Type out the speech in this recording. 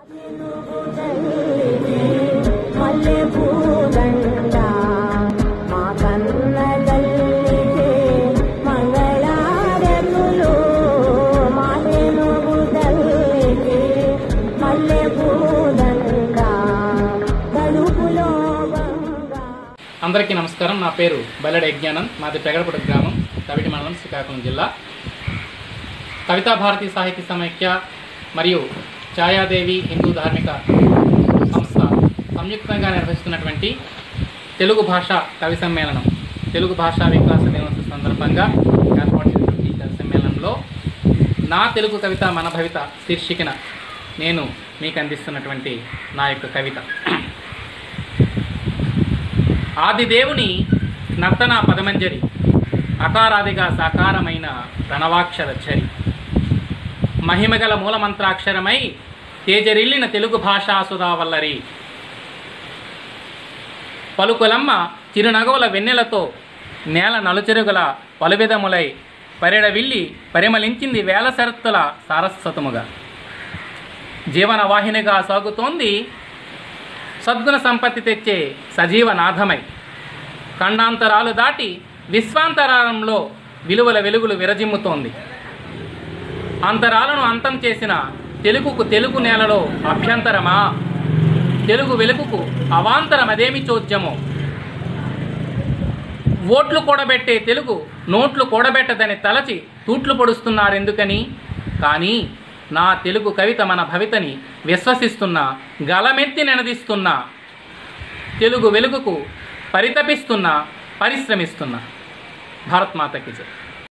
మల్లె పూదండ మా కన్న తల్లికే మంగళారతులు మా తెలుగు తల్లికే మల్లె పూదండ తలుపులో బంగా అందరికీ నమస్కారం నా పేరు బల్లెడ యజ్ఞానంద్ మాది పెగడపూడి గ్రామం తవిటి మండలం శ్రీకాకుళం జిల్లా కవితా భారతి సాహిత్య సమైక్య మరియు ఛాయాదేవి హిందూ ధార్మిక సంస్థ సంయుక్తంగా నిర్వహిస్తున్నటువంటి తెలుగు భాష కవి సమ్మేళనం తెలుగు భాషా వికాస దినోత్సవ సందర్భంగా ఏర్పాటు చేసినటువంటి ఈ కవి సమ్మేళనంలో నా తెలుగు కవిత మన భవిత శీర్షికన నేను మీకు అందిస్తున్నటువంటి నా యొక్క కవిత ఆదిదేవుని నర్తన పదమంజరి అకారాదిగా సాకారమైన ప్రణవాక్షర చరి మహిమగల మూలమంత్రాక్షరమై తేజరిల్లిన తెలుగు భాషా సుధావల్లరి పలుకులమ్మ చిరునగవుల వెన్నెలతో నేల నలుచెరుగుల పలువిధములై పరిడవిల్లి పరిమళించింది వేల శరత్తుల సారస్వతముగా జీవన వాహినిగా సాగుతోంది సద్గుణ సంపత్తి తెచ్చే సజీవనాథమై ఖండాంతరాలు దాటి విశ్వాంతరాలంలో విలువల వెలుగులు విరజిమ్ముతోంది అంతరాలను అంతం చేసిన తెలుగుకు తెలుగు నేలలో అభ్యంతరమా తెలుగు వెలుగుకు అవాంతరమదేమి చోద్యమో ఓట్లు కూడబెట్టే తెలుగు నోట్లు కూడబెట్టదని తలచి తూట్లు పొడుస్తున్నారెందుకని కానీ నా తెలుగు కవిత మన భవితని విశ్వసిస్తున్నా గలమెత్తి నినదిస్తున్నా తెలుగు వెలుగుకు పరితపిస్తున్నా పరిశ్రమిస్తున్నా భారత్ మాతకి జై